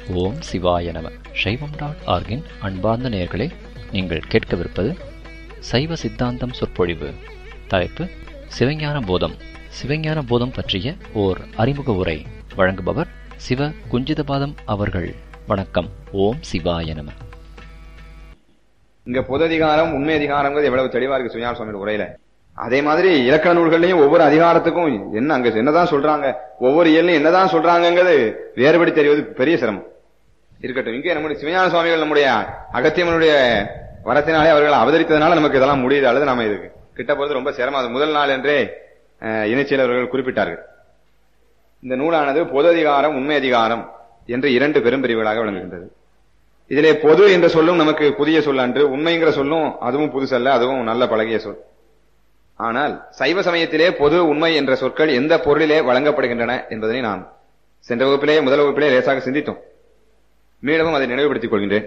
ஓம் சிவாய நம சைவம் டாட் ஆர்கின் அன்பார்ந்த நேயர்களே நீங்கள் கேட்கவிருப்பது சைவ சித்தாந்தம் சொற்பொழிவு தலைப்பு சிவஞான போதம் சிவஞான போதம் பற்றிய ஓர் அறிமுக உரை வழங்குபவர் சிவ குஞ்சிதபாதம் அவர்கள் வணக்கம் ஓம் சிவாய நம இங்க பொது அதிகாரம் உண்மை அதிகாரங்கிறது எவ்வளவு தெளிவா இருக்கு சுஞான சுவாமி உரையில அதே மாதிரி இலக்கண நூல்கள்லயும் ஒவ்வொரு அதிகாரத்துக்கும் என்ன அங்க என்னதான் சொல்றாங்க ஒவ்வொரு இயல்லையும் என்னதான் சொல்றாங்கிறது வேறுபடி தெரிவது பெரிய சிரமம் இருக்கட்டும் இங்கே நம்முடைய சிவஞான சுவாமிகள் நம்முடைய அகத்தியமனுடைய வரத்தினாலே அவர்கள் அவதரித்ததுனால நமக்கு இதெல்லாம் முடியுது அல்லது நாம இதுக்கு கிட்ட போறது ரொம்ப சிரமம் அது முதல் நாள் என்றே அஹ், இணைச்சியல் அவர்கள் குறிப்பிட்டார்கள் இந்த நூலானது பொது அதிகாரம் உண்மை அதிகாரம் என்று இரண்டு பெரும் பிரிவுகளாக விளங்குகின்றது இதிலே பொது என்ற சொல்லும் நமக்கு புதிய சொல் அன்று உண்மைங்கிற சொல்லும் அதுவும் புதுசல்ல அதுவும் நல்ல பழகிய சொல் ஆனால் சைவ சமயத்திலே பொது உண்மை என்ற சொற்கள் எந்த பொருளிலே வழங்கப்படுகின்றன என்பதனை நாம் சென்ற வகுப்பிலே முதல் வகுப்பிலே லேசாக சிந்தித்தோம் மீளவும் அதை நினைவுபடுத்திக் கொள்கின்றேன்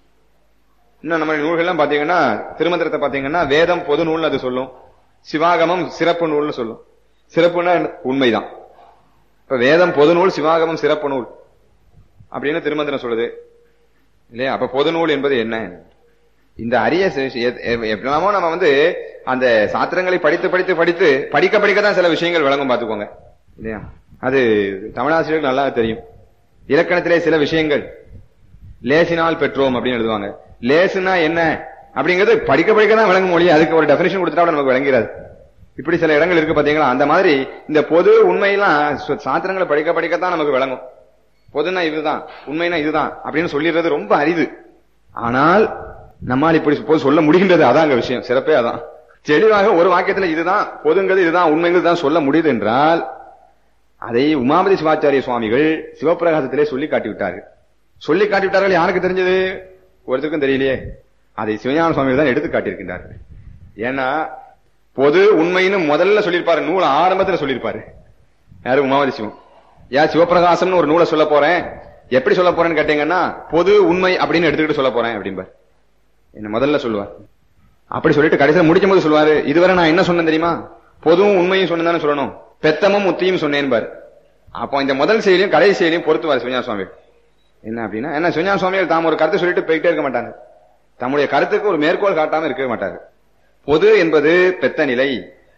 இன்னும் நம்ம நூல்கள்லாம் பாத்தீங்கன்னா திருமந்திரத்தை பாத்தீங்கன்னா வேதம் பொது நூல்னு அது சொல்லும் சிவாகமம் சிறப்பு நூல்னு சொல்லும் சிறப்புன்னா உண்மைதான் இப்ப வேதம் பொது நூல் சிவாகமம் சிறப்பு நூல் அப்படின்னு திருமந்திரம் சொல்லுது இல்லையா அப்ப பொது நூல் என்பது என்ன இந்த அரிய சி- எ- எ- எப்படிலாமோ நம்ம வந்து அந்த சாத்திரங்களை படித்து படித்து படித்து படிக்க படிக்க தான் சில விஷயங்கள் விளங்கும் பாத்துக்கோங்க இல்லையா அது தமிழாசிரியர்கள் நல்லா தெரியும் இலக்கணத்திலே சில விஷயங்கள் லேசினால் பெற்றோம் அப்படின்னு எழுதுவாங்க லேசுனா என்ன அப்படிங்கிறது படிக்க படிக்க தான் விளங்கும் மொழி அதுக்கு ஒரு டெபினேஷன் கொடுத்துட்டா கூட நமக்கு விளங்கிறாது இப்படி சில இடங்கள் இருக்கு பாத்தீங்களா அந்த மாதிரி இந்த பொது உண்மையெல்லாம் சு- சாத்திரங்களை படிக்க படிக்கத்தான் நமக்கு விளங்கும் பொதுனா இதுதான் உண்மைனா இதுதான் அப்படின்னு சொல்லிடுறது ரொம்ப அரிது ஆனால் நம்மால் இப்படி பொது சொல்ல முடிகின்றது அதான் அங்க விஷயம் சிறப்பே அதான் தெளிவாக ஒரு வாக்கியத்துல இதுதான் பொதுங்கிறது இதுதான் உண்மைங்கிறது தான் சொல்ல முடியுது என்றால் அதை உமாபதி சிவாச்சாரிய சுவாமிகள் சிவப்பிரகாசத்திலே சொல்லி காட்டிவிட்டார்கள் சொல்லி காட்டிவிட்டார்கள் யாருக்கு தெரிஞ்சது ஒருத்தருக்கும் தெரியலையே அதை சிவஞான சுவாமிகள் தான் எடுத்து காட்டியிருக்கின்றார்கள் ஏன்னா பொது உண்மைன்னு முதல்ல சொல்லியிருப்பாரு நூல் ஆரம்பத்துல சொல்லியிருப்பாரு யாரு உமாவதி சிவம் ஏன் சிவபிரகாசம்னு ஒரு நூலை சொல்ல போறேன் எப்படி சொல்ல போறேன்னு கேட்டீங்கன்னா பொது உண்மை அப்படின்னு எடுத்துக்கிட்டு சொல்ல போறேன் அப்படிம்பார் என்ன முதல்ல சொல்லுவார் அப்படி சொல்லிட்டு கடைசியில் முடிக்கும் போது சொல்லுவாரு இதுவரை நான் என்ன சொன்னேன் தெரியுமா பொதுவும் உண்மையும் சொன்னேன்னு சொல்லணும் பெத்தமும் முத்தியும் சொன்னேன் பாரு அப்போ இந்த முதல் செயலையும் கடைசி செயலையும் பொறுத்துவார் சிவஞான சுவாமி என்ன அப்படின்னா என்ன சிவஞான சுவாமிகள் தாம் ஒரு கருத்தை சொல்லிட்டு போயிட்டே இருக்க மாட்டாங்க தம்முடைய கருத்துக்கு ஒரு மேற்கோள் காட்டாம இருக்கவே மாட்டாரு பொது என்பது பெத்த நிலை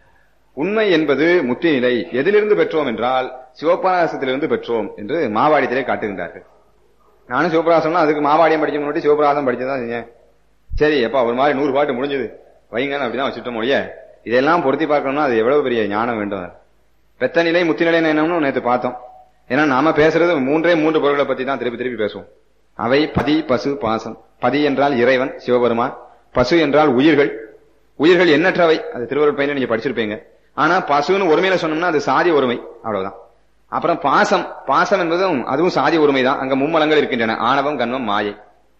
உண்மை என்பது முத்தி நிலை எதிலிருந்து பெற்றோம் என்றால் சிவபிரகாசத்திலிருந்து பெற்றோம் என்று மாவாடியத்திலே காட்டுகின்றார்கள் நானும் சிவபிரகாசம்னா அதுக்கு மாவாடியம் படிக்க முன்னாடி சிவபிரகாசம் படிச்சதான் செஞ்சேன் சரி எப்ப ஒரு மாதிரி நூறு பாட்டு முடிஞ்சது வைங்கன்னு அப்படிதான் வச்சுட்டோம் மொழிய இதெல்லாம் பொருத்தி பார்க்கணும்னா அது எவ்வளவு பெரிய ஞானம் வேண்டும் பெத்த நிலை முத்தி நிலை என்னன்னு நேற்று பார்த்தோம் ஏன்னா நாம பேசுறது மூன்றே மூன்று பொருட்களை பத்தி தான் திருப்பி திருப்பி பேசுவோம் அவை பதி பசு பாசம் பதி என்றால் இறைவன் சிவபெருமான் பசு என்றால் உயிர்கள் உயிர்கள் எண்ணற்றவை அது திருவருள் பையன் நீங்க படிச்சிருப்பீங்க ஆனா பசுன்னு ஒருமையில சொன்னோம்னா அது சாதி ஒருமை அவ்வளவுதான் அப்புறம் பாசம் பாசம் என்பதும் அதுவும் சாதி ஒருமை தான் அங்க மும்மலங்கள் இருக்கின்றன ஆணவம் கண்மம் மாயை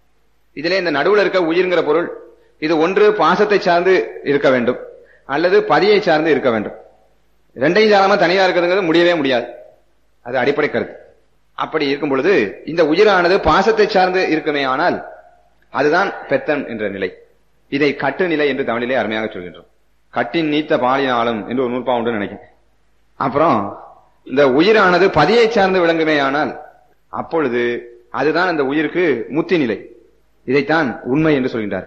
இதிலே இந்த நடுவுல இருக்க உயிர்ங்கிற பொருள் இது ஒன்று பாசத்தை சார்ந்து இருக்க வேண்டும் அல்லது பதியை சார்ந்து இருக்க வேண்டும் ரெண்டையும் சாராம தனியா இருக்கிறதுங்கிறது முடியவே முடியாது அது அடிப்படை கருத்து அப்படி இருக்கும் பொழுது இந்த உயிரானது பாசத்தை சார்ந்து இருக்குமே ஆனால் அதுதான் பெத்தன் என்ற நிலை இதை கட்டு நிலை என்று தமிழிலே அருமையாக சொல்கின்றோம் கட்டின் நீத்த பாலினாலும் என்று ஒரு நூற்பா உண்டு நினைக்கிறேன் அப்புறம் இந்த உயிரானது பதியை சார்ந்து விளங்குமே ஆனால் அப்பொழுது அதுதான் அந்த உயிருக்கு முத்தி நிலை இதைத்தான் உண்மை என்று சொல்கின்றார்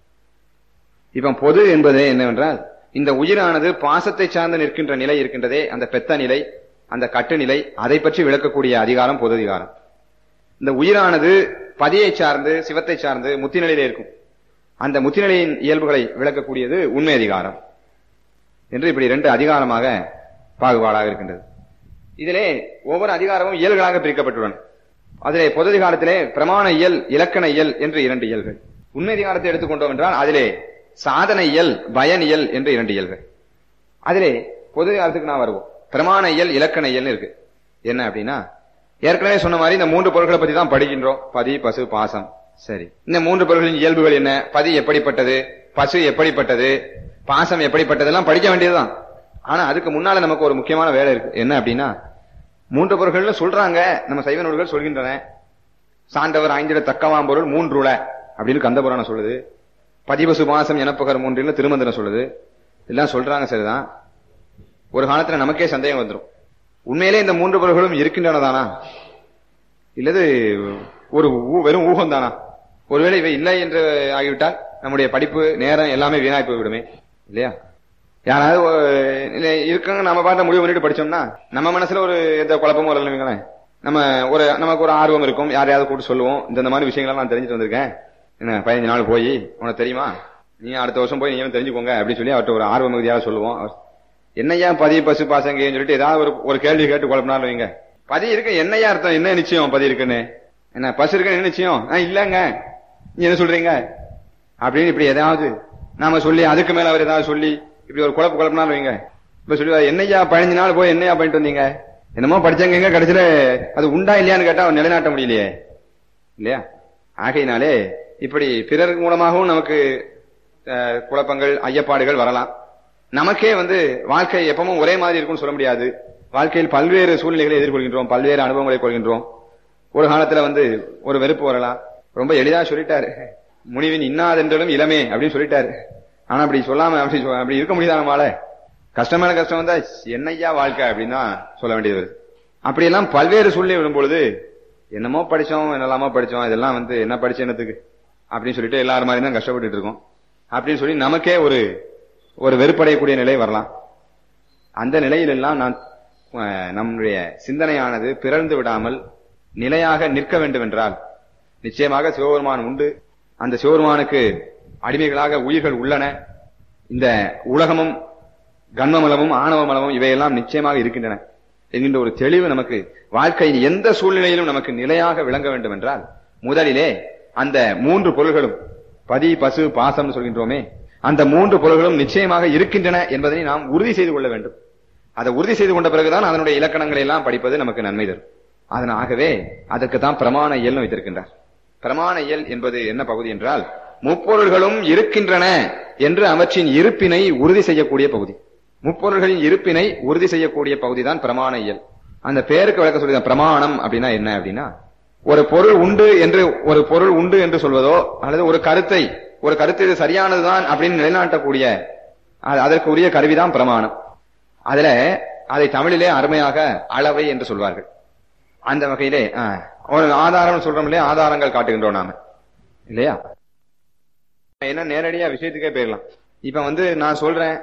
இப்ப பொது என்பது என்னவென்றால் இந்த உயிரானது பாசத்தை சார்ந்து நிற்கின்ற நிலை இருக்கின்றதே அந்த பெத்த நிலை அந்த கட்டு நிலை அதை பற்றி விளக்கக்கூடிய அதிகாரம் பொது அதிகாரம் இந்த உயிரானது பதியை சார்ந்து சிவத்தை சார்ந்து முத்தி நிலையிலே இருக்கும் அந்த முத்திநிலையின் இயல்புகளை விளக்கக்கூடியது உண்மை அதிகாரம் என்று இப்படி இரண்டு அதிகாரமாக பாகுபாடாக இருக்கின்றது இதிலே ஒவ்வொரு அதிகாரமும் இயல்களாக பிரிக்கப்பட்டுள்ளன அதிலே பொது அதிகாரத்திலே பிரமாண இயல் இலக்கண இயல் என்று இரண்டு இயல்கள் உண்மை அதிகாரத்தை எடுத்துக்கொண்டோம் என்றால் அதிலே சாதன இயல் பயன் இயல் என்று இரண்டு இயல்கள் அதிலே பொது அதிகாரத்துக்கு நான் வருவோம் பிரமாண இயல் இலக்கண இயல்னு இருக்கு என்ன அப்படின்னா ஏற்கனவே சொன்ன மாதிரி இந்த மூன்று பொருட்களை பத்தி தான் படிக்கின்றோம் பதி பசு பாசம் சரி இந்த மூன்று பொருட்களின் இயல்புகள் என்ன பதி எப்படிப்பட்டது பசு எப்படிப்பட்டது பாசம் எப்படிப்பட்டதெல்லாம் படிக்க வேண்டியதுதான் ஆனா அதுக்கு முன்னால நமக்கு ஒரு முக்கியமான வேலை இருக்கு என்ன அப்படின்னா மூன்று பொருள்கள்னு சொல்றாங்க நம்ம சைவ நூல்கள் சொல்கின்றன சான்றவர் ஐந்திட தக்கவாம் பொருள் மூன்றுல அப்படின்னு கந்தபுராணம் சொல்லுது பதிபசு பாசம் எனப்பகர் மூன்றில் திருமந்திரம் சொல்லுது எல்லாம் சொல்றாங்க சரிதான் ஒரு காலத்துல நமக்கே சந்தேகம் வந்துடும் உண்மையிலே இந்த மூன்று பொருள்களும் இருக்கின்றனதானா இல்லது ஒரு ஊ- வெறும் ஊகம் தானா ஒருவேளை இவை இல்லை என்று ஆகிவிட்டால் நம்முடைய படிப்பு நேரம் எல்லாமே வீணாய் போய்விடுமே இல்லையா யாராவது ஒரு- இல்ல இருக்காங்க நம்ம பாட்ட முடிவு பண்ணிட்டு படிச்சோம்னா நம்ம மனசுல ஒரு எந்த குழப்பமும் வரலங்களேன் நம்ம ஒரு நமக்கு ஒரு ஆர்வம் இருக்கும் யாரையாவது கூப்பிட்டு சொல்லுவோம் இந்த இந்த மாதிரி விஷயங்களை நான் தெரிஞ்சுட்டு வந்திருக்கேன் என்ன பதினஞ்சு நாள் போய் உனக்கு தெரியுமா நீ அடுத்த வருஷம் போய் நீங்களும் தெரிஞ்சுக்கோங்க அப்படின்னு சொல்லி அவர்கிட்ட ஒரு ஆர்வ மிகுதியாக சொல்லுவோம் அவர், என்னய்யா பதி பசு பாசங்கன்னு சொல்லிட்டு ஏதாவது ஒரு ஒரு கேள்வி கேட்டு குழப்பினாலும் வைங்க பதி இருக்கு என்னையா அர்த்தம் என்ன நிச்சயம் பதி இருக்குன்னு என்ன பசு இருக்குன்னு என்ன நிச்சயம் ஆ, இல்லங்க நீ என்ன சொல்றீங்க அப்படின்னு இப்படி ஏதாவது நாம சொல்லி அதுக்கு மேல அவர் ஏதாவது சொல்லி இப்படி ஒரு குழப்ப குழப்பினாலும் வைங்க இப்ப சொல்லி என்னையா பதினஞ்சு நாள் போய் என்னையா பண்ணிட்டு வந்தீங்க என்னமோ படிச்சாங்க எங்க கடைசியில அது உண்டா இல்லையான்னு கேட்டா அவர் நிலைநாட்ட முடியலையே இல்லையா ஆகையினாலே இப்படி பிறர் மூலமாகவும் நமக்கு அஹ், குழப்பங்கள் ஐயப்பாடுகள் வரலாம் நமக்கே வந்து வாழ்க்கை எப்பவும் ஒரே மாதிரி இருக்கும்னு சொல்ல முடியாது வாழ்க்கையில் பல்வேறு சூழ்நிலைகளை எதிர்கொள்கின்றோம் பல்வேறு அனுபவங்களை கொள்கின்றோம் ஒரு காலத்துல வந்து ஒரு வெறுப்பு வரலாம் ரொம்ப எளிதா சொல்லிட்டாரு முனிவின் இன்னாதென்றாலும் இளமே அப்படின்னு சொல்லிட்டாரு ஆனா அப்படி சொல்லாம அப்படி சொ- அப்படி இருக்க முடியுதா நம்மளால கஷ்டமான கஷ்டம் வந்தா என்னையா வாழ்க்கை அப்படின்னு தான் சொல்ல வேண்டியது வருது அப்படியெல்லாம் பல்வேறு சூழ்நிலை வரும்பொழுது என்னமோ படிச்சோம் என்னெல்லாமோ படிச்சோம் இதெல்லாம் வந்து என்ன படிச்ச என்னத்துக்கு அப்படின்னு சொல்லிட்டு எல்லாரும் மாதிரி தான் கஷ்டப்பட்டுட்டு இருக்கோம் அப்படின்னு சொல்லி நமக்கே ஒரு ஒரு வெறுப்படையக்கூடிய நிலை வரலாம் அந்த நிலையிலெல்லாம் நான் அஹ், நம்முடைய சிந்தனையானது பிறழ்ந்து விடாமல் நிலையாக நிற்க வேண்டும் என்றால் நிச்சயமாக சிவபெருமான் உண்டு அந்த சிவபெருமானுக்கு அடிமைகளாக உயிர்கள் உள்ளன இந்த உலகமும் கண்மமலமும் ஆணவமலமும் இவையெல்லாம் நிச்சயமாக இருக்கின்றன என்கின்ற ஒரு தெளிவு நமக்கு வாழ்க்கையின் எந்த சூழ்நிலையிலும் நமக்கு நிலையாக விளங்க வேண்டும் என்றால் முதலிலே அந்த மூன்று பொருள்களும் பதி பசு பாசம் சொல்கின்றோமே அந்த மூன்று பொருள்களும் நிச்சயமாக இருக்கின்றன என்பதனை நாம் உறுதி செய்து கொள்ள வேண்டும் அதை உறுதி செய்து கொண்ட பிறகுதான் அதனுடைய இலக்கணங்களை எல்லாம் படிப்பது நமக்கு நன்மை தரும் அதனாகவே அதற்கு தான் பிரமாண இயல் வைத்திருக்கின்றார் பிரமாண இயல் என்பது என்ன பகுதி என்றால் முப்பொருள்களும் இருக்கின்றன என்று அவற்றின் இருப்பினை உறுதி செய்யக்கூடிய பகுதி முப்பொருள்களின் இருப்பினை உறுதி செய்யக்கூடிய பகுதி தான் பிரமாண இயல் அந்த பேருக்கு விளக்க சொல்லி பிரமாணம் அப்படின்னா என்ன அப்படின்னா ஒரு பொருள் உண்டு என்று ஒரு பொருள் உண்டு என்று சொல்வதோ அல்லது ஒரு கருத்தை ஒரு கருத்து இது சரியானதுதான் அப்படின்னு நிலைநாட்டக்கூடிய அது- அதற்கு உரிய கருவிதான் பிரமாணம் அதுல அதை தமிழிலே அருமையாக அளவை என்று சொல்வார்கள் அந்த வகையிலே ஆ, ஒரு ஆதாரம் சொல்றோம் இல்லையா ஆதாரங்கள் காட்டுகின்றோம் நாம இல்லையா என்ன நேரடியா விஷயத்துக்கே போயிடலாம் இப்ப வந்து நான் சொல்றேன்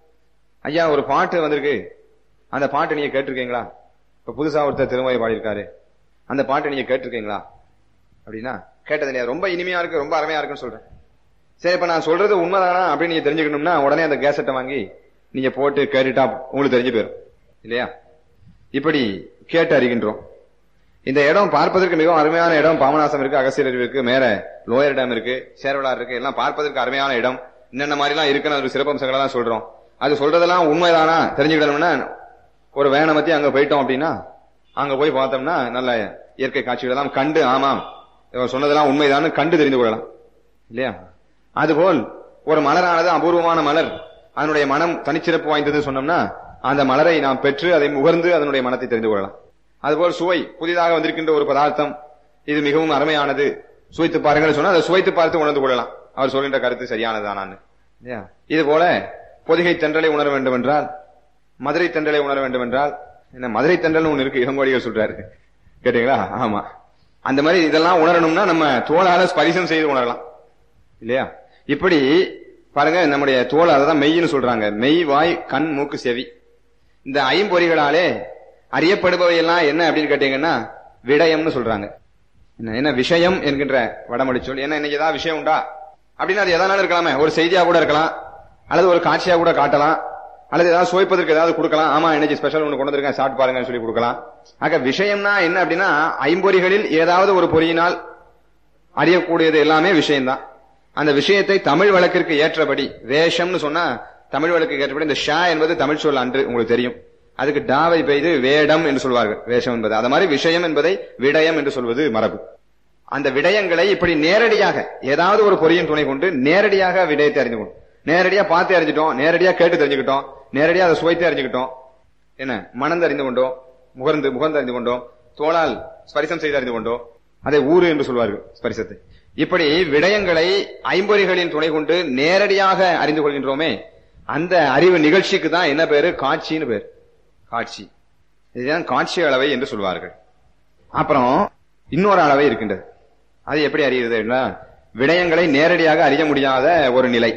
ஐயா ஒரு பாட்டு வந்திருக்கு அந்த பாட்டு நீங்க கேட்டிருக்கீங்களா இப்ப புதுசா ஒருத்தர் திருமொழி பாடியிருக்காரு அந்த பாட்டை நீங்க கேட்டிருக்கீங்களா அப்படின்னா கேட்டது இல்லையா ரொம்ப இனிமையா இருக்கு ரொம்ப அருமையா இருக்குன்னு சொல்றேன் சரி இப்ப நான் சொல்றது உண்மைதானா அப்படின்னு நீங்க தெரிஞ்சுக்கணும்னா உடனே அந்த கேசட்டை வாங்கி நீங்க போட்டு கேட்டுட்டா உங்களுக்கு தெரிஞ்சு போயிடும் இல்லையா இப்படி கேட்டு அறிகின்றோம் இந்த இடம் பார்ப்பதற்கு மிகவும் அருமையான இடம் பாமநாசம் இருக்கு அகசியர் அருவி இருக்கு மேல லோயர் டேம் இருக்கு சேரவலார் இருக்கு எல்லாம் பார்ப்பதற்கு அருமையான இடம் என்னென்ன மாதிரி எல்லாம் இருக்குன்னு ஒரு சிறப்பம்சங்களை தான் சொல்றோம் அது சொல்றதெல்லாம் உண்மைதானா தெரிஞ்சுக்கிடணும்னா ஒரு வேனை மத்தி அங்க போயிட்டோம் அப்படின்னா அங்க போய் பார்த்தோம்னா நல்ல இயற்கை காட்சிகள் எல்லாம் கண்டு ஆமாம் இவர் சொன்னதெல்லாம் உண்மைதான்னு கண்டு தெரிந்து கொள்ளலாம் இல்லையா அதுபோல் ஒரு மலரானது அபூர்வமான மலர் அதனுடைய மனம் தனிச்சிறப்பு வாய்ந்தது சொன்னோம்னா அந்த மலரை நாம் பெற்று அதை முகர்ந்து அதனுடைய மனத்தை தெரிந்து கொள்ளலாம் அதுபோல் சுவை புதிதாக வந்திருக்கின்ற ஒரு பதார்த்தம் இது மிகவும் அருமையானது சுவைத்து பாருங்கள் சொன்னா அதை சுவைத்து பார்த்து உணர்ந்து கொள்ளலாம் அவர் சொல்கின்ற கருத்து சரியானதானான்னு இல்லையா இது போல பொதிகை தென்றலை உணர வேண்டும் என்றால் மதுரை தென்றலை உணர வேண்டும் என்றால் என்ன மதுரை தென்றல் ஒண்ணு இருக்கு இளங்கோடிகள் சொல்றாரு கேட்டீங்களா ஆமா அந்த மாதிரி இதெல்லாம் உணரணும்னா நம்ம தோளால ஸ்பரிசம் செய்து உணரலாம் இல்லையா இப்படி பாருங்க நம்முடைய தோல் அதான் மெய்ன்னு சொல்றாங்க மெய் வாய் கண் மூக்கு செவி இந்த ஐம்பொறிகளாலே அறியப்படுபவை எல்லாம் என்ன அப்படின்னு கேட்டீங்கன்னா விடயம்னு சொல்றாங்க என்ன என்ன விஷயம் என்கின்ற வடமொழி சொல் என்ன இன்னைக்கு ஏதாவது விஷயம் உண்டா அப்படின்னு அது எதனாலும் இருக்கலாமே ஒரு செய்தியா கூட இருக்கலாம் அல்லது ஒரு காட்சியா கூட காட்டலாம் அல்லது ஏதாவது சுவைப்பதற்கு ஏதாவது கொடுக்கலாம் ஆமா இன்னைக்கு ஸ்பெஷல் ஒன்று கொண்டு வந்திருக்கேன் சாப்பிட்டு பாருங்கன்னு சொல்லி கொடுக்கலாம் ஆக விஷயம்னா என்ன அப்படின்னா ஐம்பொறிகளில் ஏதாவது ஒரு பொறியினால் அறியக்கூடியது எல்லாமே விஷயம்தான் அந்த விஷயத்தை தமிழ் வழக்கிற்கு ஏற்றபடி வேஷம்னு சொன்னா தமிழ் வழக்கு ஏற்றபடி இந்த ஷா என்பது தமிழ் சொல் அன்று உங்களுக்கு தெரியும் அதுக்கு டாவை பெய்து வேடம் என்று சொல்வார்கள் வேஷம் என்பது அது மாதிரி விஷயம் என்பதை விடயம் என்று சொல்வது மரபு அந்த விடயங்களை இப்படி நேரடியாக ஏதாவது ஒரு பொறியின் துணை கொண்டு நேரடியாக விடயத்தை அறிந்து கொண்டு நேரடியா பார்த்து அறிஞ்சிட்டோம் நேரடியா கேட்டு தெரிஞ்சுக்கிட்டோம் நேரடியா அதை சுவைத்து அறிஞ்சுக்கிட்டோம் என்ன மணந்து அறிந்து கொண்டோம் முகர்ந்து முகர்ந்து அறிந்து கொண்டோம் தோளால் ஸ்பரிசம் செய்து அறிந்து கொண்டோம் அதை ஊரு என்று சொல்வார்கள் ஸ்பரிசத்தை இப்படி விடயங்களை ஐம்பொறிகளின் துணை கொண்டு நேரடியாக அறிந்து கொள்கின்றோமே அந்த அறிவு நிகழ்ச்சிக்கு தான் என்ன பேரு காட்சின்னு பேர் காட்சி இதுதான் காட்சி அளவை என்று சொல்வார்கள் அப்புறம் இன்னொரு அளவை இருக்கின்றது அது எப்படி அறிகிறது அப்படின்னா, விடயங்களை நேரடியாக அறிய முடியாத ஒரு நிலை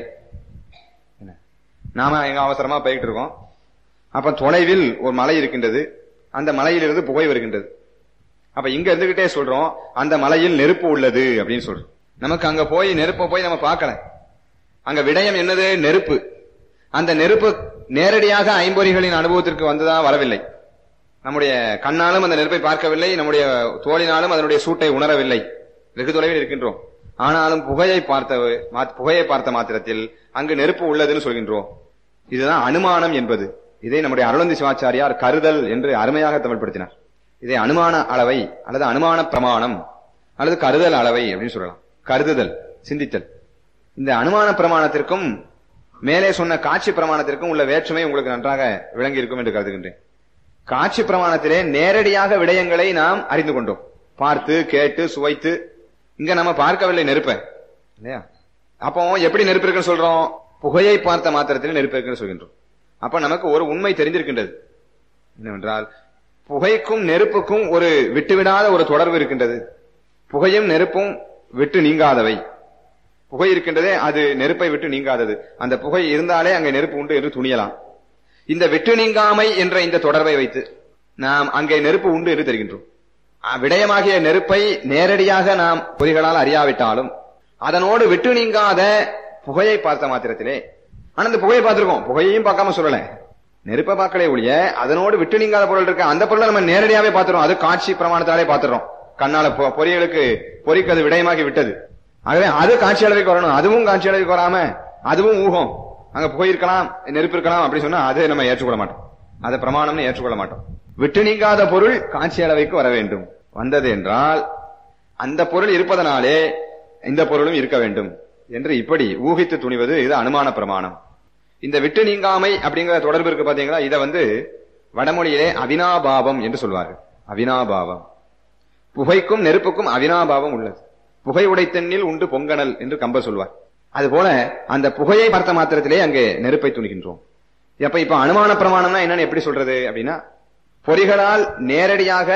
என்ன? நாம எங்க அவசரமா போயிட்டு இருக்கோம் அப்ப தொலைவில் ஒரு மலை இருக்கின்றது அந்த மலையிலிருந்து புகை வருகின்றது அப்ப இங்க இருந்துகிட்டே சொல்றோம் அந்த மலையில் நெருப்பு உள்ளது அப்படின்னு சொல்றோம் நமக்கு அங்க போய் நெருப்பை போய் நம்ம பார்க்கல அங்க விடயம் என்னது நெருப்பு அந்த நெருப்பு நேரடியாக ஐம்பொறிகளின் அனுபவத்திற்கு வந்ததா வரவில்லை நம்முடைய கண்ணாலும் அந்த நெருப்பை பார்க்கவில்லை நம்முடைய தோளினாலும் அதனுடைய சூட்டை உணரவில்லை வெகு தொலைவில் இருக்கின்றோம் ஆனாலும் புகையை பார்த்த மா- புகையை பார்த்த மாத்திரத்தில் அங்கு நெருப்பு உள்ளதுன்னு சொல்கின்றோம் இதுதான் அனுமானம் என்பது இதை நம்முடைய அருளந்தி சிவாச்சாரியார் கருதல் என்று அருமையாக தமிழ்படுத்தினார் இதை அனுமான அளவை அல்லது அனுமான பிரமாணம் அல்லது கருதல் அளவை அப்படின்னு சொல்லலாம் கருதுதல் சிந்தித்தல் இந்த அனுமான பிரமாணத்திற்கும் மேலே சொன்ன காட்சி பிரமாணத்திற்கும் உள்ள வேற்றுமை உங்களுக்கு நன்றாக விளங்கி இருக்கும் என்று கருதுகின்றேன் காட்சி பிரமாணத்திலே நேரடியாக விடயங்களை நாம் அறிந்து கொண்டோம் பார்த்து கேட்டு சுவைத்து இங்க நம்ம பார்க்கவில்லை நெருப்ப இல்லையா அப்போ எப்படி நெருப்பு இருக்குன்னு சொல்றோம் புகையை பார்த்த மாத்திரத்தில் நெருப்பு இருக்குன்னு சொல்கின்றோம் அப்ப நமக்கு ஒரு உண்மை தெரிந்திருக்கின்றது என்னவென்றால் புகைக்கும் நெருப்புக்கும் ஒரு விட்டுவிடாத ஒரு தொடர்பு இருக்கின்றது புகையும் நெருப்பும் விட்டு நீங்காதவை புகை இருக்கின்றதே அது நெருப்பை விட்டு நீங்காதது அந்த புகை இருந்தாலே அங்கே நெருப்பு உண்டு என்று துணியலாம் இந்த விட்டு நீங்காமை என்ற இந்த தொடர்பை வைத்து நாம் அங்கே நெருப்பு உண்டு என்று தெரிகின்றோம் அஹ் விடயமாகிய நெருப்பை நேரடியாக நாம் பொறிகளால் அறியாவிட்டாலும் அதனோடு விட்டு நீங்காத புகையை பார்த்த மாத்திரத்திலே ஆனா இந்த புகையை பார்த்திருக்கோம் புகையையும் பார்க்காம சொல்லல நெருப்பை பார்க்கலே ஒழிய அதனோடு விட்டு நீங்காத பொருள் இருக்கு அந்த பொருளை நம்ம நேரடியாவே பார்த்துறோம் அது காட்சி பிரமாணத்தாலே பார்த்துறோம் கண்ணால பொ- பொறிகளுக்கு பொறிக்கு அது விடயமாகி விட்டது ஆகவே அது காட்சி அளவுக்கு வரணும் அதுவும் காட்சி அளவுக்கு வராம அதுவும் ஊகம் அங்க புகை இருக்கலாம் நெருப்பு இருக்கலாம் அப்படி சொன்னா அதை நம்ம ஏற்றுக்கொள்ள மாட்டோம் அதை பிரமாணம்னு ஏற்றுக்கொள்ள மாட்டோம் விட்டு நீங்காத பொருள் காட்சி அளவைக்கு வர வேண்டும் வந்தது என்றால் அந்த பொருள் இருப்பதனாலே இந்த பொருளும் இருக்க வேண்டும் என்று இப்படி ஊகித்து துணிவது இது அனுமான பிரமாணம் இந்த விட்டு நீங்காமை அப்படிங்கிற தொடர்பு இருக்கு பாத்தீங்களா இதை வந்து வடமொழியிலே அவினாபாவம் என்று சொல்வார்கள் அவினாபாவம் புகைக்கும் நெருப்புக்கும் அவினாபாவம் உள்ளது புகை உடைத்தெண்ணில் உண்டு பொங்கனல் என்று கம்ப சொல்வார் அதுபோல அந்த புகையை பார்த்த மாத்திரத்திலே அங்கே நெருப்பை துணிகின்றோம் அப்ப இப்ப அனுமான பிரமாணம்னா என்னன்னு எப்படி சொல்றது அப்படின்னா பொறிகளால் நேரடியாக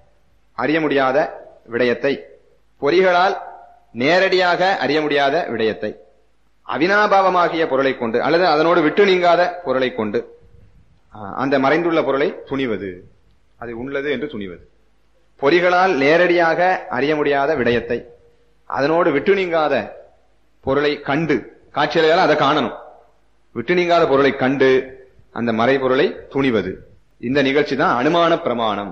அறிய முடியாத விடயத்தை பொறிகளால் நேரடியாக அறிய முடியாத விடயத்தை அவினாபாவமாகிய பொருளை கொண்டு அல்லது அதனோடு விட்டு நீங்காத பொருளை கொண்டு ஆ, அந்த மறைந்துள்ள பொருளை துணிவது அது உள்ளது என்று துணிவது பொறிகளால் நேரடியாக அறிய முடியாத விடயத்தை அதனோடு விட்டு நீங்காத பொருளை கண்டு காட்சியால அதை காணணும் விட்டு நீங்காத பொருளை கண்டு அந்த மறைபொருளை துணிவது இந்த நிகழ்ச்சி தான் அனுமான பிரமாணம்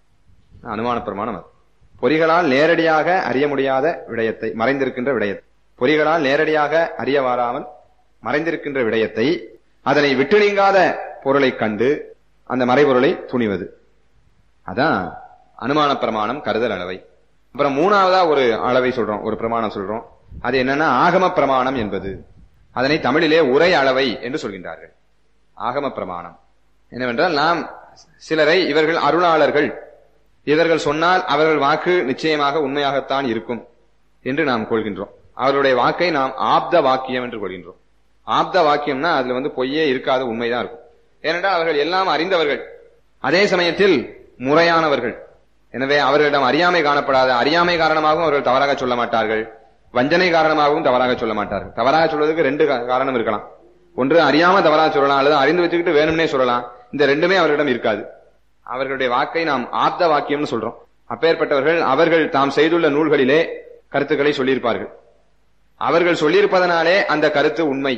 அனுமான பிரமாணம் அது பொறிகளால் நேரடியாக அறிய முடியாத விடயத்தை மறைந்திருக்கின்ற விடயத்தை பொறிகளால் நேரடியாக அறிய வாராமல் மறைந்திருக்கின்ற விடயத்தை அதனை விட்டு நீங்காத பொருளை கண்டு அந்த மறைபொருளை துணிவது அதான் அனுமான பிரமாணம் கருதல் அளவை அப்புறம் மூணாவதா ஒரு அளவை சொல்றோம் ஒரு பிரமாணம் சொல்றோம் அது என்னன்னா ஆகம பிரமாணம் என்பது அதனை தமிழிலே உரை அளவை என்று சொல்கின்றார்கள் ஆகம பிரமாணம் என்னவென்றால் நாம் சிலரை இவர்கள் அருளாளர்கள் இவர்கள் சொன்னால் அவர்கள் வாக்கு நிச்சயமாக உண்மையாகத்தான் இருக்கும் என்று நாம் கொள்கின்றோம் அவருடைய வாக்கை நாம் ஆப்த வாக்கியம் என்று கொள்கின்றோம் ஆப்த வாக்கியம்னா அதுல வந்து பொய்யே இருக்காது உண்மைதான் இருக்கும் ஏனென்றால் அவர்கள் எல்லாம் அறிந்தவர்கள் அதே சமயத்தில் முறையானவர்கள் எனவே அவர்களிடம் அறியாமை காணப்படாத அறியாமை காரணமாகவும் அவர்கள் தவறாக சொல்ல மாட்டார்கள் வஞ்சனை காரணமாகவும் தவறாக சொல்ல மாட்டார்கள் தவறாக சொல்வதற்கு ரெண்டு கா- காரணம் இருக்கலாம் ஒன்று அறியாம தவறாக சொல்லலாம் அல்லது அறிந்து வச்சுக்கிட்டு வேணும்னே சொல்லலாம் இந்த ரெண்டுமே அவர்களிடம் இருக்காது அவர்களுடைய வாக்கை நாம் ஆப்த வாக்கியம்னு சொல்றோம் அப்பேற்பட்டவர்கள் அவர்கள் தாம் செய்துள்ள நூல்களிலே கருத்துக்களை சொல்லியிருப்பார்கள் அவர்கள் சொல்லியிருப்பதனாலே அந்த கருத்து உண்மை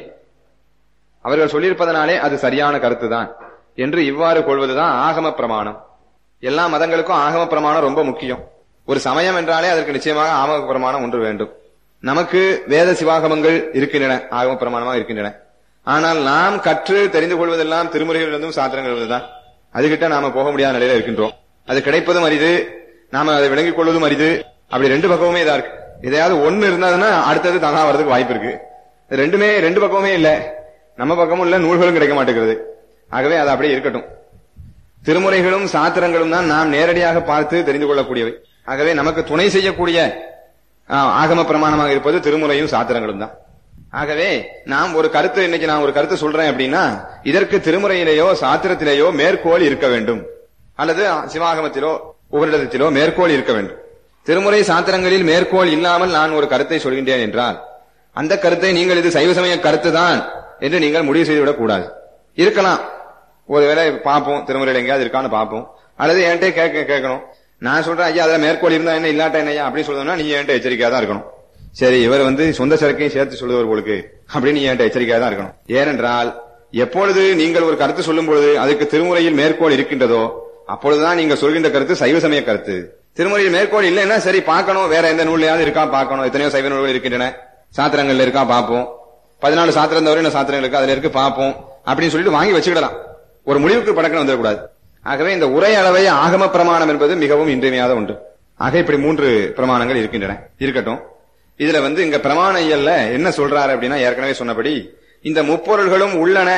அவர்கள் சொல்லியிருப்பதனாலே அது சரியான கருத்து தான் என்று இவ்வாறு கொள்வதுதான் ஆகம பிரமாணம் எல்லா மதங்களுக்கும் ஆகம பிரமாணம் ரொம்ப முக்கியம் ஒரு சமயம் என்றாலே அதற்கு நிச்சயமாக ஆகம பிரமாணம் ஒன்று வேண்டும் நமக்கு வேத சிவாகமங்கள் இருக்கின்றன ஆகம பிரமாணமாக இருக்கின்றன ஆனால் நாம் கற்று தெரிந்து கொள்வதெல்லாம் திருமுறைகளிலிருந்தும் சாத்திரங்கள் தான் அதுகிட்ட நாம போக முடியாத நிலையில இருக்கின்றோம் அது கிடைப்பதும் அரிது நாம அதை விளங்கிக் கொள்வதும் அரிது அப்படி ரெண்டு பக்கமுமே இதா இருக்கு எதையாவது ஒண்ணு இருந்ததுன்னா அடுத்தது தானா வர்றதுக்கு வாய்ப்பு இருக்கு இது ரெண்டுமே ரெண்டு பக்கமுமே இல்ல நம்ம பக்கமும் இல்ல நூல்களும் கிடைக்க மாட்டேங்கிறது ஆகவே அது அப்படியே இருக்கட்டும் திருமுறைகளும் சாத்திரங்களும் தான் நாம் நேரடியாக பார்த்து தெரிந்து கொள்ளக்கூடியவை ஆகவே நமக்கு துணை செய்யக்கூடிய ஆ, ஆகம பிரமாணமாக இருப்பது திருமுறையும் சாத்திரங்களும் தான் ஆகவே நாம் ஒரு கருத்து இன்னைக்கு நான் ஒரு கருத்து சொல்றேன் அப்படின்னா இதற்கு திருமுறையிலேயோ சாத்திரத்திலேயோ மேற்கோள் இருக்க வேண்டும் அல்லது சிவாகமத்திலோ உபரிடத்திலோ மேற்கோள் இருக்க வேண்டும் திருமுறை சாத்திரங்களில் மேற்கோள் இல்லாமல் நான் ஒரு கருத்தை சொல்கின்றேன் என்றால் அந்த கருத்தை நீங்கள் இது சைவ சமய கருத்து தான் என்று நீங்கள் முடிவு செய்துவிடக் கூடாது இருக்கலாம் ஒருவேளை பார்ப்போம் திருமுறையில் எங்கேயாவது இருக்கான்னு பார்ப்போம் அல்லது என்கிட்ட கேட்க கேட்கணும் நான் சொல்றேன் ஐயா அதுல மேற்கோள் இருந்தா என்ன இல்லாட்ட என்னையா அப்படி சொல்லுன்னா நீ என்கிட்ட எச்சரிக்கையா தான் இருக்கணும் சரி இவர் வந்து சொந்த சரக்கையும் சேர்த்து சொல்லுவார் உங்களுக்கு அப்படின்னு நீ என்கிட்ட எச்சரிக்கையா தான் இருக்கணும் ஏனென்றால் எப்பொழுது நீங்கள் ஒரு கருத்து சொல்லும் பொழுது அதுக்கு திருமுறையில் மேற்கோள் இருக்கின்றதோ அப்பொழுதுதான் நீங்க சொல்கின்ற கருத்து சைவ சமய கருத்து திருமுறையில் மேற்கோள் இல்லைன்னா சரி பார்க்கணும் வேற எந்த நூல்லையாவது இருக்கா பார்க்கணும் எத்தனையோ சைவ நூல்கள் இருக்கின்றன சாத்திரங்கள்ல இருக்கா பார்ப்போம் பதினாலு சாத்திரம் தவிர என்ன சாத்திரங்கள் இருக்கு அதுல இருக்கு பார்ப்போம் அப்படின்னு சொல்லிட்டு வாங்கி வச்சுக்கிடலாம் ஒரு முடிவுக்கு படக்கம் வந்துடக்கூடாது ஆகவே இந்த உரை அளவை ஆகம பிரமாணம் என்பது மிகவும் இன்றியமையாத ஒன்று ஆக இப்படி மூன்று பிரமாணங்கள் இருக்கின்றன இருக்கட்டும் இதுல வந்து இங்க பிரமாண இயல்ல என்ன சொல்றாரு அப்படின்னா ஏற்கனவே சொன்னபடி இந்த முப்பொருள்களும் உள்ளன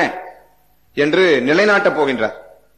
என்று நிலைநாட்டப் போகின்றார்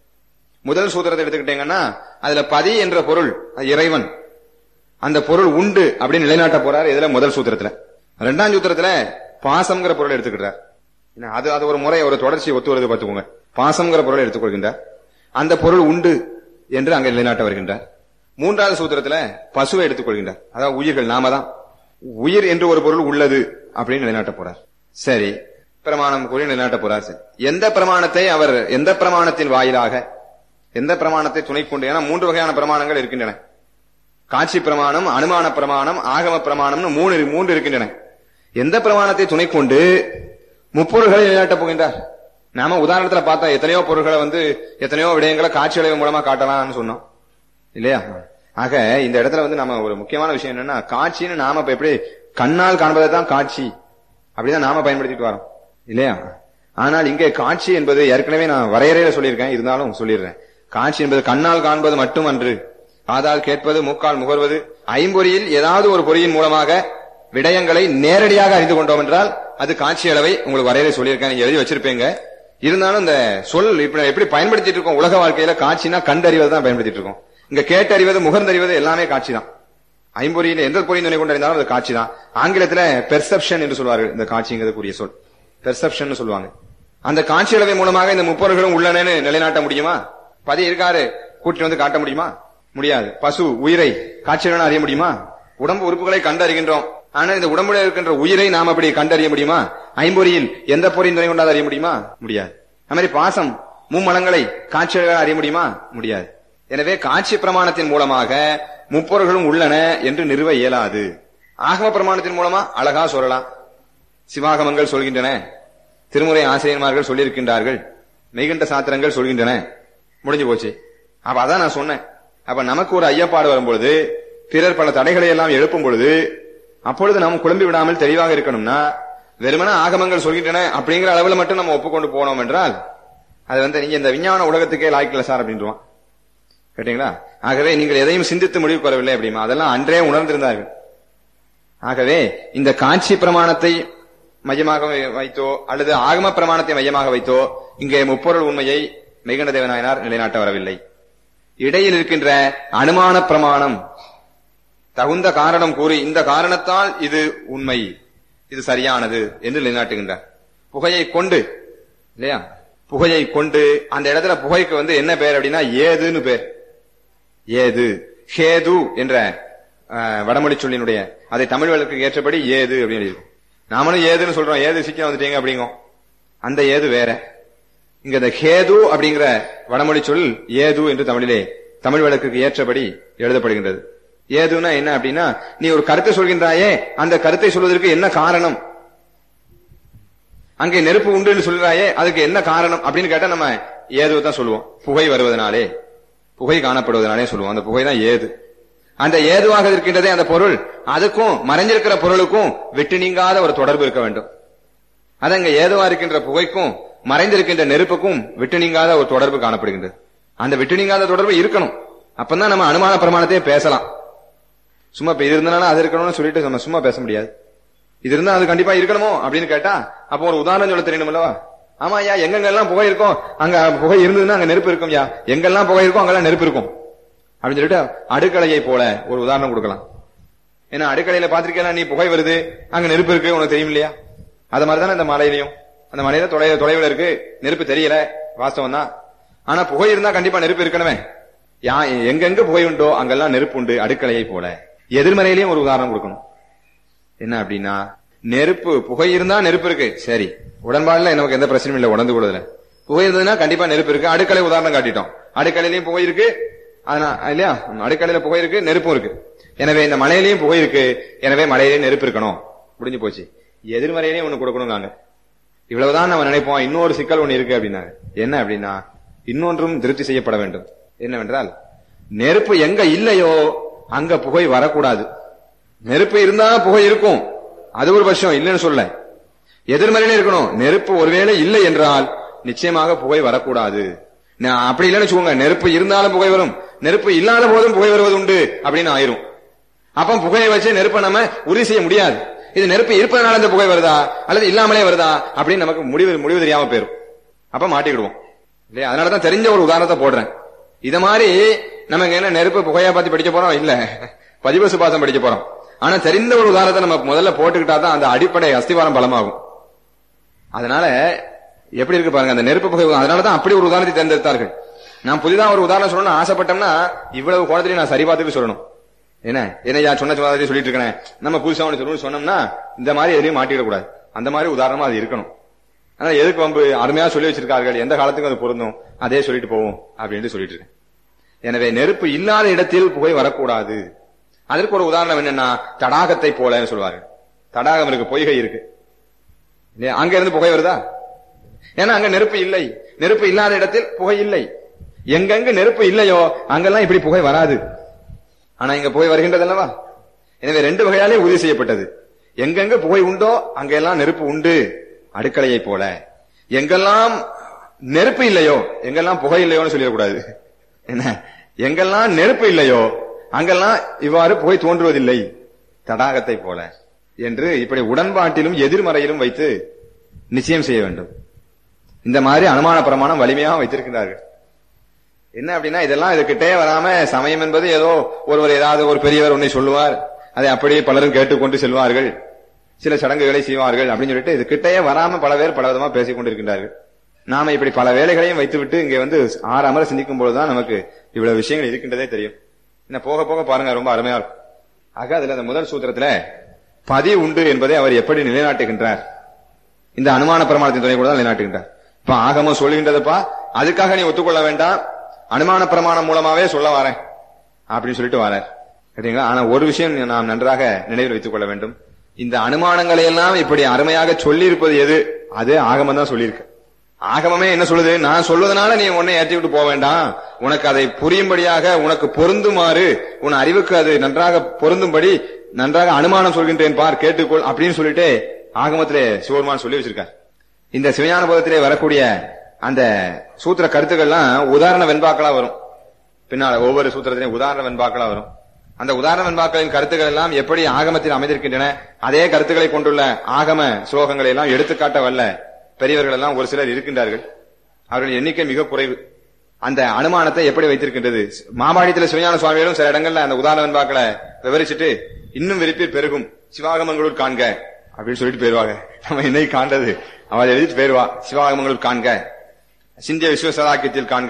முதல் சூத்திரத்தை எடுத்துக்கிட்டீங்கன்னா அதுல பதி என்ற பொருள் அது இறைவன் அந்த பொருள் உண்டு அப்படின்னு நிலைநாட்ட போறாரு இதுல முதல் சூத்திரத்துல ரெண்டாம் சூத்திரத்துல பாசம்ங்கிற பொருள் எடுத்துக்கிறார் என்ன, அது அது ஒரு முறை ஒரு தொடர்ச்சி ஒத்து வருது பார்த்துக்கோங்க பாசம்ங்கிற பொருளை எடுத்துக்கொள்கின்றார் அந்த பொருள் உண்டு என்று அங்க நிலைநாட்ட வருகின்றார் மூன்றாவது சூத்திரத்துல பசுவை எடுத்துக்கொள்கின்றார் அதாவது உயிர்கள் நாம தான் உயிர் என்று ஒரு பொருள் உள்ளது அப்படின்னு நிலைநாட்ட போறார் சரி பிரமாணம் கூறி நிலைநாட்ட போறார் சரி எந்த பிரமாணத்தை அவர் எந்த பிரமாணத்தின் வாயிலாக எந்த பிரமாணத்தை துணை கொண்டு ஏன்னா மூன்று வகையான பிரமாணங்கள் இருக்கின்றன காட்சி பிரமாணம் அனுமான பிரமாணம் ஆகம பிரமாணம்னு மூணு இரு- மூன்று இருக்கின்றன எந்த பிரமாணத்தை துணை கொண்டு முப்பொருள்களை நிலைநாட்டப் போகின்றார் நாம உதாரணத்துல பார்த்தா எத்தனையோ பொருள்களை வந்து எத்தனையோ விடயங்களை காட்சி விளைவு மூலமா காட்டலாம்னு சொன்னோம் இல்லையா ஆக இந்த இடத்துல வந்து நம்ம ஒரு முக்கியமான விஷயம் என்னன்னா காட்சின்னு நாம இப்ப எப்படி கண்ணால் காண்பதை தான் காட்சி அப்படிதான் நாம பயன்படுத்திட்டு வரோம் இல்லையா ஆனால் இங்கே காட்சி என்பது ஏற்கனவே நான் வரையறையில சொல்லியிருக்கேன் இருந்தாலும் சொல்லிடுறேன் காட்சி என்பது கண்ணால் காண்பது மட்டுமன்று காதால் கேட்பது மூக்கால் முகர்வது ஐம்பொறியில் ஏதாவது ஒரு பொறியின் மூலமாக விடயங்களை நேரடியாக அறிந்து கொண்டோம் என்றால் அது காட்சி அளவை உங்களுக்கு வரையறை சொல்லியிருக்கேன் நீங்க எழுதி வச்சிருப்பீங்க இருந்தாலும் இந்த சொல் இப்ப எப்படி பயன்படுத்திட்டு இருக்கோம் உலக வாழ்க்கையில காட்சினா கண்டறிவது தான் பயன்படுத்திட்டு இருக்கோம் இங்க கேட்டறிவது முகர்ந்தறிவது எல்லாமே காட்சி தான் ஐம்பொறியில எந்த பொறியின் துணை கொண்டு அறிந்தாலும் அது காட்சி தான் ஆங்கிலத்துல பெர்செப்ஷன் என்று சொல்வார்கள் இந்த காட்சிங்கிறதுக்குரிய சொல் பெர்செப்ஷன் சொல்லுவாங்க அந்த காட்சி அளவை மூலமாக இந்த முப்பொருள்களும் உள்ளனன்னு நிலைநாட்ட முடியுமா பதி இருக்காரு கூட்டி வந்து காட்ட முடியுமா முடியாது பசு உயிரை காட்சியுடன் அறிய முடியுமா உடம்பு உறுப்புகளை கண்டறிகின்றோம் ஆனா இந்த உடம்புல இருக்கின்ற உயிரை நாம் அப்படி கண்டறிய முடியுமா ஐம்பொறியில் எந்த பொறியின் துணை கொண்டாது அறிய முடியுமா முடியாது அது மாதிரி பாசம் மும்மலங்களை காட்சியாக அறிய முடியுமா முடியாது எனவே காட்சி பிரமாணத்தின் மூலமாக முப்பொருள்களும் உள்ளன என்று நிறுவ இயலாது ஆகம பிரமாணத்தின் மூலமா அழகா சொல்லலாம் சிவாகமங்கள் சொல்கின்றன திருமுறை ஆசிரியர்மார்கள் சொல்லியிருக்கின்றார்கள் மெய்கண்ட சாத்திரங்கள் சொல்கின்றன முடிஞ்சு போச்சு அப்ப அதான் நான் சொன்னேன் அப்ப நமக்கு ஒரு ஐயப்பாடு வரும்பொழுது பிறர் பல தடைகளை எல்லாம் எழுப்பும் பொழுது அப்பொழுது நாம் குழம்பி விடாமல் தெளிவாக இருக்கணும்னா வெறுமன ஆகமங்கள் சொல்கின்றன அப்படிங்கிற அளவுல மட்டும் நம்ம ஒப்புக்கொண்டு போனோம் என்றால் அது வந்து நீங்க இந்த விஞ்ஞான உலகத்துக்கே லாய்க்கல சார் அப்படின்றான் கேட்டீங்களா ஆகவே நீங்கள் எதையும் சிந்தித்து முடிவு வரவில்லை அப்படிமா அதெல்லாம் அன்றே உணர்ந்திருந்தார்கள் ஆகவே இந்த காட்சி பிரமாணத்தை மையமாக வை- வைத்தோ அல்லது ஆகம பிரமாணத்தை மையமாக வைத்தோ இங்கே முப்பொருள் உண்மையை மெய்கண்ட தேவநாயனார் நிலைநாட்ட வரவில்லை இடையில் இருக்கின்ற அனுமான பிரமாணம் தகுந்த காரணம் கூறி இந்த காரணத்தால் இது உண்மை இது சரியானது என்று நிலைநாட்டுகின்றார் புகையை கொண்டு இல்லையா புகையை கொண்டு அந்த இடத்துல புகைக்கு வந்து என்ன பேர் அப்படின்னா ஏதுன்னு பேர் ஏது ஹேது என்ற அஹ், வடமொழி சொல்லினுடைய அதை தமிழ் வழக்கு ஏற்றபடி ஏது அப்படின்னு இருக்கும் நாமளும் ஏதுன்னு சொல்றோம் ஏது சீக்கிரம் வந்துட்டீங்க அப்படிங்கோம் அந்த ஏது வேற இங்க இந்த ஹேது அப்படிங்கிற வடமொழி சொல் ஏது என்று தமிழிலே தமிழ் வழக்குக்கு ஏற்றபடி எழுதப்படுகின்றது ஏதுன்னா என்ன அப்படின்னா நீ ஒரு கருத்தை சொல்கின்றாயே அந்த கருத்தை சொல்வதற்கு என்ன காரணம் அங்கே நெருப்பு உண்டுன்னு சொல்றாயே அதுக்கு என்ன காரணம் அப்படின்னு கேட்டா நம்ம ஏது தான் சொல்லுவோம் புகை வருவதனாலே புகை காணப்படுவதனாலே சொல்லுவோம் அந்த புகை தான் ஏது அந்த ஏதுவாக இருக்கின்றதே அந்த பொருள் அதுக்கும் மறைஞ்சிருக்கிற பொருளுக்கும் விட்டு நீங்காத ஒரு தொடர்பு இருக்க வேண்டும் அது அங்க ஏதுவா இருக்கின்ற புகைக்கும் மறைந்திருக்கின்ற நெருப்புக்கும் விட்டு நீங்காத ஒரு தொடர்பு காணப்படுகின்றது அந்த விட்டு நீங்காத தொடர்பு இருக்கணும் அப்பதான் நம்ம அனுமான பிரமாணத்தையே பேசலாம் சும்மா இப்ப இது இருந்தனால அது இருக்கணும்னு சொல்லிட்டு நம்ம சும்மா பேச முடியாது இது இருந்தா அது கண்டிப்பா இருக்கணுமோ அப்படின்னு கேட்டா அப்போ ஒரு உதாரணம் சொல்ல தெரியணும்லவா ஆமா ஐயா எங்கெங்கெல்லாம் புகை இருக்கும் அங்க புகை இருந்ததுன்னா அங்க நெருப்பு இருக்கும் யா எங்கெல்லாம் புகை இருக்கும் அங்கெல்லாம் நெருப்பு இருக்கும் அப்படின்னு சொல்லிட்டு அடுக்கலையை போல ஒரு உதாரணம் கொடுக்கலாம் ஏன்னா அடுக்கலையில பாத்திருக்கேன் நீ புகை வருது அங்க நெருப்பு இருக்கு உனக்கு தெரியும் இல்லையா அது மாதிரிதானே இந்த மலையிலையும் அந்த மலையில தொலை தொலைவில் இருக்கு நெருப்பு தெரியல வாஸ்தவம் தான் ஆனா புகை இருந்தா கண்டிப்பா நெருப்பு இருக்கணுமே யா எங்கெங்க புகை உண்டோ அங்கெல்லாம் நெருப்பு உண்டு அடுக்கலையை போல எதிர்மறையிலையும் ஒரு உதாரணம் கொடுக்கணும் என்ன அப்படின்னா நெருப்பு புகை இருந்தா நெருப்பு இருக்கு சரி உடன்பாடுல நமக்கு எந்த பிரச்சனையும் இல்லை உடந்து கூடதுல புகை இருந்ததுன்னா கண்டிப்பா நெருப்பு இருக்கு அடுக்களை உதாரணம் காட்டிட்டோம் அடுக்கலையிலயும் புகை இருக்கு அதனா இல்லையா அடுக்கலையில புகை இருக்கு நெருப்பும் இருக்கு எனவே இந்த மலையிலயும் புகை இருக்கு எனவே மலையிலயும் நெருப்பு இருக்கணும் முடிஞ்சு போச்சு எதிர்மறையிலையும் ஒண்ணு கொடுக்கணுங்காங்க இவ்வளவுதான் நம்ம நினைப்போம் இன்னொரு சிக்கல் ஒண்ணு இருக்கு அப்படின்னாங்க என்ன அப்படின்னா இன்னொன்றும் திருப்தி செய்யப்பட வேண்டும் என்னவென்றால் நெருப்பு எங்க இல்லையோ அங்க புகை வரக்கூடாது நெருப்பு இருந்தா புகை இருக்கும் அது ஒரு பட்சம் இல்லைன்னு சொல்ல எதிர்மறையில இருக்கணும் நெருப்பு ஒருவேளை இல்லை என்றால் நிச்சயமாக புகை வரக்கூடாது நான் அப்படி இல்லைன்னு வச்சுக்கோங்க நெருப்பு இருந்தாலும் புகை வரும் நெருப்பு இல்லாத போதும் புகை வருவது உண்டு அப்படின்னு ஆயிரும் அப்ப புகையை வச்சு நெருப்பை நம்ம உறுதி செய்ய முடியாது இது நெருப்பு இருப்பதனால இந்த புகை வருதா அல்லது இல்லாமலே வருதா அப்படின்னு நமக்கு முடிவு முடிவு தெரியாம போயிரும் அப்ப மாட்டிக்கிடுவோம் இல்லையா அதனாலதான் தெரிஞ்ச ஒரு உதாரணத்தை போடுறேன் இத மாதிரி நமக்கு என்ன நெருப்பு புகையா பார்த்து படிக்க போறோம் இல்ல பதிவு சுபாசம் படிக்க போறோம் ஆனா தெரிந்த ஒரு உதாரணத்தை நம்ம முதல்ல போட்டுக்கிட்டா தான் அந்த அடிப்படை அஸ்திவாரம் பலமாகும் அதனால எப்படி இருக்கு பாருங்க அந்த நெருப்பு புகை அதனாலதான் அப்படி ஒரு உதாரணத்தை தேர்ந்தெடுத்தார்கள் நான் புதிதா ஒரு உதாரணம் சொல்லணும்னு ஆசைப்பட்டோம்னா இவ்வளவு கோணத்திலையும் நான் சரி பார்த்துட்டு சொல்லணும் என்ன என்ன யா சொன்ன சொன்னதை சொல்லிட்டு இருக்கேன் நம்ம புதுசா ஒன்று சொல்லணும்னு சொன்னோம்னா இந்த மாதிரி எதையும் மாட்டிக்கிட கூடாது அந்த மாதிரி உதாரணமா அது இருக்கணும் ஆனா எதுக்கு வம்பு அருமையா சொல்லி வச்சிருக்கார்கள் எந்த காலத்துக்கும் அது பொருந்தும் அதே சொல்லிட்டு போவோம் அப்படின்ட்டு சொல்லிட்டு இருக்கேன் எனவே நெருப்பு இல்லாத இடத்தில் புகை வரக்கூடாது அதற்கு ஒரு உதாரணம் என்னன்னா தடாகத்தை போலன்னு சொல்லுவாங்க தடாகம் இருக்கு பொய்கை இருக்கு இல்லையா? அங்க இருந்து புகை வருதா ஏன்னா அங்க நெருப்பு இல்லை நெருப்பு இல்லாத இடத்தில் புகை இல்லை எங்கெங்க நெருப்பு இல்லையோ அங்கெல்லாம் இப்படி புகை வராது ஆனா இங்க புகை வருகின்றது அல்லவா எனவே ரெண்டு வகையாலே உறுதி செய்யப்பட்டது எங்கெங்க புகை உண்டோ அங்கெல்லாம் நெருப்பு உண்டு அடுக்கலையை போல எங்கெல்லாம் நெருப்பு இல்லையோ எங்கெல்லாம் புகை இல்லையோன்னு சொல்லிடக்கூடாது என்ன எங்கெல்லாம் நெருப்பு இல்லையோ அங்கெல்லாம் இவ்வாறு புகை தோன்றுவதில்லை தடாகத்தை போல என்று இப்படி உடன்பாட்டிலும் எதிர்மறையிலும் வைத்து நிச்சயம் செய்ய வேண்டும் இந்த மாதிரி அனுமான பிரமாணம் வலிமையாக வைத்திருக்கிறார்கள் என்ன அப்படின்னா இதெல்லாம் இதுகிட்டே வராம சமயம் என்பது ஏதோ ஒருவர் ஏதாவது ஒரு பெரியவர் ஒன்னை சொல்லுவார் அதை அப்படியே பலரும் கேட்டுக்கொண்டு செல்வார்கள் சில சடங்குகளை செய்வார்கள் அப்படின்னு சொல்லிட்டு இது கிட்டே வராம பல பேர் பல விதமா பேசிக் கொண்டிருக்கின்றார்கள் நாம இப்படி பல வேலைகளையும் வைத்துவிட்டு இங்க வந்து ஆறு அமர சிந்திக்கும் பொழுதுதான் நமக்கு இவ்வளவு விஷயங்கள் இருக்கின்றதே தெரியும் என்ன போக போக பாருங்க ரொம்ப அருமையா இருக்கும் ஆக அதுல அந்த முதல் சூத்திரத்துல பதி உண்டு என்பதை அவர் எப்படி நிலைநாட்டுகின்றார் இந்த அனுமான பிரமாணத்தின் துணை கூட தான் நிலைநாட்டுகின்றார் இப்ப ஆகமம் சொல்லுகின்றதுப்பா அதுக்காக நீ ஒத்துக்கொள்ள வேண்டாம் அனுமான பிரமாணம் மூலமாவே சொல்ல வரேன் அப்படின்னு சொல்லிட்டு வரார் சரிங்களா ஆனா ஒரு விஷயம் நாம் நன்றாக நினைவில் வைத்துக் கொள்ள வேண்டும் இந்த அனுமானங்களை எல்லாம் இப்படி அருமையாக சொல்லி இருப்பது எது அது ஆகமம் தான் சொல்லியிருக்கு ஆகமமே என்ன சொல்லுது நான் சொல்வதனால நீ உன்னை ஏற்றி விட்டு போக வேண்டாம் உனக்கு அதை புரியும்படியாக உனக்கு பொருந்துமாறு உன் அறிவுக்கு அது நன்றாக பொருந்தும்படி நன்றாக அனுமானம் சொல்கின்றேன் பார் கேட்டுக்கொள் அப்படின்னு சொல்லிட்டு ஆகமத்திலே சிவபெருமான் சொல்லி வச்சிருக்கார் இந்த சிவஞான போதத்திலே வரக்கூடிய அந்த சூத்திர கருத்துக்கள்லாம் உதாரண வெண்பாக்களா வரும் பின்னால ஒவ்வொரு சூத்திரத்திலையும் உதாரண வெண்பாக்களா வரும் அந்த உதாரண வெண்பாக்களின் கருத்துக்கள் எல்லாம் எப்படி ஆகமத்தில் அமைந்திருக்கின்றன அதே கருத்துக்களை கொண்டுள்ள ஆகம ஸ்லோகங்களை எல்லாம் எடுத்துக்காட்ட வல்ல பெரியவர்கள் எல்லாம் ஒரு சிலர் இருக்கின்றார்கள் அவர்கள் எண்ணிக்கை மிக குறைவு அந்த அனுமானத்தை எப்படி வைத்திருக்கின்றது மாபாடியத்தில் சிவஞான சுவாமிகளும் சில இடங்கள்ல அந்த உதாரண வெண்பாக்களை விவரிச்சுட்டு இன்னும் விருப்பீர் பெருகும் சிவாகமங்களூர் காண்க அப்படின்னு சொல்லிட்டு போயிருவாங்க நம்ம என்னை காண்டது அவள் எழுதிட்டு போயிருவா சிவாகமங்களூர் காண்க சிந்திய விஸ்வசதாக்கியத்தில் காண்க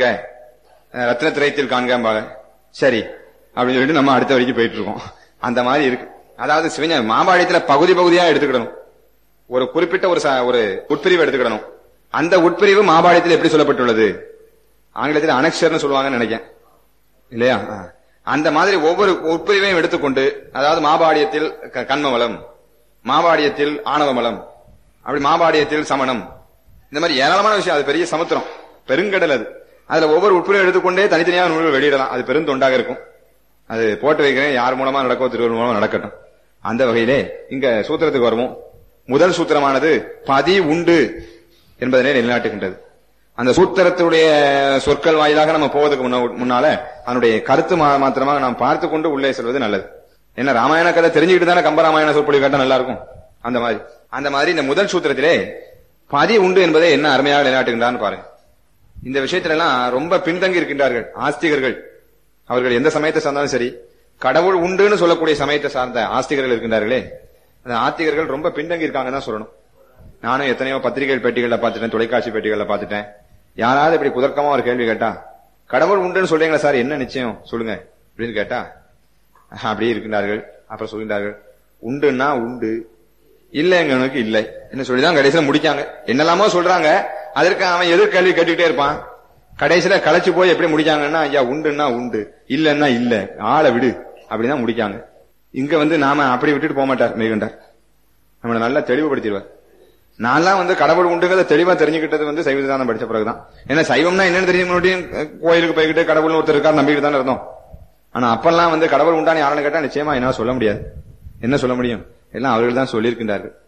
அஹ் ரத்னத்திரயத்தில் காண்க சரி அப்படின்னு சொல்லிட்டு நம்ம அடுத்த வரைக்கும் போயிட்டு இருக்கோம் அந்த மாதிரி இருக்கு அதாவது சிவஞ மாபாடியத்துல பகுதி பகுதியா எடுத்துக்கிடணும் ஒரு குறிப்பிட்ட ஒரு ச- ஒரு உட்பிரிவு எடுத்துக்கிடணும் அந்த உட்பிரிவு மாபாடியத்தில் எப்படி சொல்லப்பட்டுள்ளது ஆங்கிலத்தில் அனக்ஷர்னு சொல்லுவாங்கன்னு நினைக்கிறேன் இல்லையா ஆ. அந்த மாதிரி ஒவ்வொரு உட்பிரிவையும் எடுத்துக்கொண்டு அதாவது மாபாடியத்தில் க- கண்மவளம் மாபாடியத்தில் ஆணவமலம் அப்படி மாபாடியத்தில் சமணம் இந்த மாதிரி ஏராளமான விஷயம் அது பெரிய சமுத்திரம் பெருங்கடல் அது அதுல ஒவ்வொரு உட்பிரிவை எடுத்துக்கொண்டே தனித்தனியாக நூல்கள் வெளியிடலாம் அது பெருந்தொண்டாக இருக்கும் அது போட்டு வைக்கிறேன் யார் மூலமா நடக்கோ திருவள்ளுவர் மூலமா நடக்கட்டும் அந்த வகையிலே இங்க சூத்திரத்துக்கு வருவோம் முதல் சூத்திரமானது பதி உண்டு என்பதனை நிலைநாட்டுகின்றது அந்த சூத்திரத்துடைய சொற்கள் வாயிலாக நம்ம போவதற்கு முன்ன- முன்னால அதனுடைய கருத்து மா- மாத்திரமாக நாம் பார்த்து கொண்டு உள்ளே செல்வது நல்லது என்ன ராமாயண கதை தெரிஞ்சுக்கிட்டு தானே கம்பராமாயண சொற்பொழி கேட்டா நல்லா இருக்கும் அந்த மாதிரி அந்த மாதிரி இந்த முதல் சூத்திரத்திலே பதி உண்டு என்பதை என்ன அருமையாக நிலைநாட்டுகின்றான்னு பாருங்க இந்த விஷயத்துல எல்லாம் ரொம்ப பின்தங்கி இருக்கின்றார்கள் ஆஸ்திகர்கள் அவர்கள் எந்த சமயத்தை சார்ந்தாலும் சரி கடவுள் உண்டுன்னு சொல்லக்கூடிய சமயத்தை சார்ந்த ஆஸ்திகர்கள் இருக்கின்றார்களே அந்த ஆஸ்திகர்கள் ரொம்ப பின்தங்கி இருக்காங்கன்னு தான் சொல்லணும் நானும் எத்தனையோ பத்திரிகை பெட்டிகளில் பார்த்துட்டேன் தொலைக்காட்சி பெட்டிகளில் பார்த்துட்டேன் யாராவது இப்படி குதர்க்கமா ஒரு கேள்வி கேட்டா கடவுள் உண்டுன்னு சொல்றீங்களா சார் என்ன நிச்சயம் சொல்லுங்க அப்படின்னு கேட்டா அப்படியே இருக்கின்றார்கள் அப்புறம் சொல்கின்றார்கள் உண்டுன்னா உண்டு இல்லைங்கவனுக்கு இல்லை என்ன சொல்லிதான் கடைசியில முடிக்காங்க என்னெல்லாமோ சொல்றாங்க அதற்கு அவன் எதிர்கேள்வி கேட்டுக்கிட்டே இருப்பான் கடைசியில களைச்சு போய் எப்படி முடிக்காங்கன்னா ஐயா உண்டுன்னா உண்டு இல்லன்னா இல்ல ஆளை விடு அப்படிதான் முடிக்காங்க இங்க வந்து நாம அப்படி விட்டுட்டு போக மாட்டார் மெய்கண்டார் நம்மளை நல்லா தெளிவுபடுத்திடுவார் நான்லாம் வந்து கடவுள் உண்டுங்கிறத தெளிவா தெரிஞ்சுக்கிட்டது வந்து சைவ சித்தாந்தம் படிச்ச பிறகுதான் ஏன்னா சைவம்னா என்னன்னு தெரியும் முன்னாடியும் கோயிலுக்கு போய்கிட்டு கடவுள்னு ஒருத்தர் இருக்கார் நம்பிக்கிட்டு தானே இருந்தோம் ஆனா அப்பெல்லாம் வந்து கடவுள் உண்டான யாருன்னு கேட்டா நிச்சயமா என்னால சொல்ல முடியாது என்ன சொல்ல முடியும் எல்லாம் அவர்கள் தான் சொல்லியிருக்கின்றார்கள்